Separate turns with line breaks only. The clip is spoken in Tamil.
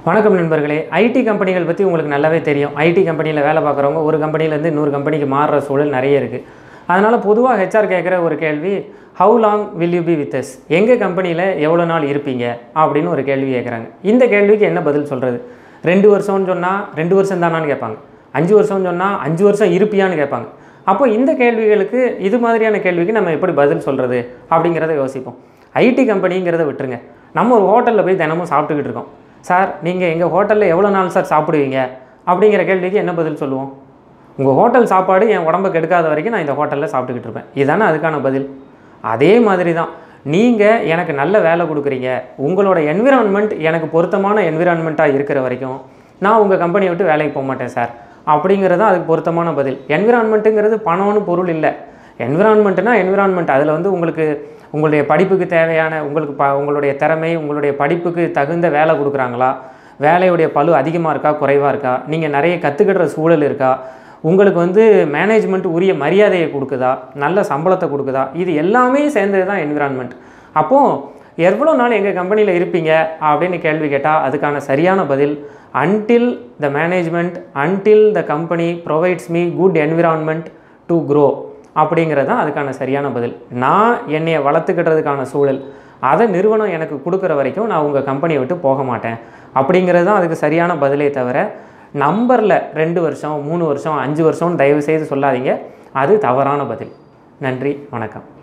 வணக்கம் நண்பர்களே ஐடி கம்பெனிகள் பற்றி உங்களுக்கு நல்லாவே தெரியும் ஐடி கம்பெனியில் வேலை பார்க்குறவங்க ஒரு கம்பெனிலேருந்து இன்னொரு கம்பெனிக்கு மாறுற சூழல் நிறைய இருக்குது அதனால் பொதுவாக ஹெச்ஆர் கேட்குற ஒரு கேள்வி how long will you be with us எங்கள் கம்பெனியில் எவ்வளோ நாள் இருப்பீங்க அப்படின்னு ஒரு கேள்வி கேட்குறாங்க இந்த கேள்விக்கு என்ன பதில் சொல்கிறது ரெண்டு வருஷம்னு சொன்னால் ரெண்டு வருஷம் தானான்னு கேட்பாங்க அஞ்சு வருஷம்னு சொன்னால் அஞ்சு வருஷம் இருப்பியான்னு கேட்பாங்க அப்போ இந்த கேள்விகளுக்கு இது மாதிரியான கேள்விக்கு நம்ம எப்படி பதில் சொல்கிறது அப்படிங்கிறத யோசிப்போம் ஐடி கம்பெனிங்கிறத விட்டுருங்க நம்ம ஒரு ஹோட்டலில் போய் தினமும் சாப்பிட்டுக்கிட்டு இருக்கோம் சார் நீங்கள் எங்கள் ஹோட்டலில் எவ்வளோ நாள் சார் சாப்பிடுவீங்க அப்படிங்கிற கேள்விக்கு என்ன பதில் சொல்லுவோம் உங்கள் ஹோட்டல் சாப்பாடு என் உடம்பை கெடுக்காத வரைக்கும் நான் இந்த ஹோட்டலில் சாப்பிட்டுக்கிட்டு இருப்பேன் இதுதானே அதுக்கான பதில் அதே மாதிரி தான் நீங்கள் எனக்கு நல்ல வேலை கொடுக்குறீங்க உங்களோட என்விரான்மெண்ட் எனக்கு பொருத்தமான என்விரான்மெண்ட்டாக இருக்கிற வரைக்கும் நான் உங்கள் கம்பெனியை விட்டு வேலைக்கு போக மாட்டேன் சார் அப்படிங்கிறது தான் அதுக்கு பொருத்தமான பதில் என்விரான்மெண்ட்டுங்கிறது பணம்னு பொருள் இல்லை என்விரான்மெண்ட்னா என்விரான்மெண்ட் அதில் வந்து உங்களுக்கு உங்களுடைய படிப்புக்கு தேவையான உங்களுக்கு ப உங்களுடைய திறமை உங்களுடைய படிப்புக்கு தகுந்த வேலை கொடுக்குறாங்களா வேலையுடைய பளு அதிகமாக இருக்கா குறைவாக இருக்கா நீங்கள் நிறைய கற்றுக்கிடுற சூழல் இருக்கா உங்களுக்கு வந்து மேனேஜ்மெண்ட் உரிய மரியாதையை கொடுக்குதா நல்ல சம்பளத்தை கொடுக்குதா இது எல்லாமே சேர்ந்தது தான் என்விரான்மெண்ட் அப்போது எவ்வளோ நாள் எங்கள் கம்பெனியில் இருப்பீங்க அப்படின்னு கேள்வி கேட்டால் அதுக்கான சரியான பதில் until the management until the company provides me good environment to grow அப்படிங்கிறது தான் அதுக்கான சரியான பதில் நான் என்னையை வளர்த்துக்கிட்டதுக்கான சூழல் அதை நிறுவனம் எனக்கு கொடுக்குற வரைக்கும் நான் உங்கள் கம்பெனியை விட்டு போக மாட்டேன் அப்படிங்கிறது தான் அதுக்கு சரியான பதிலே தவிர நம்பரில் ரெண்டு வருஷம் மூணு வருஷம் அஞ்சு வருஷம்னு தயவு செய்து சொல்லாதீங்க அது தவறான பதில் நன்றி வணக்கம்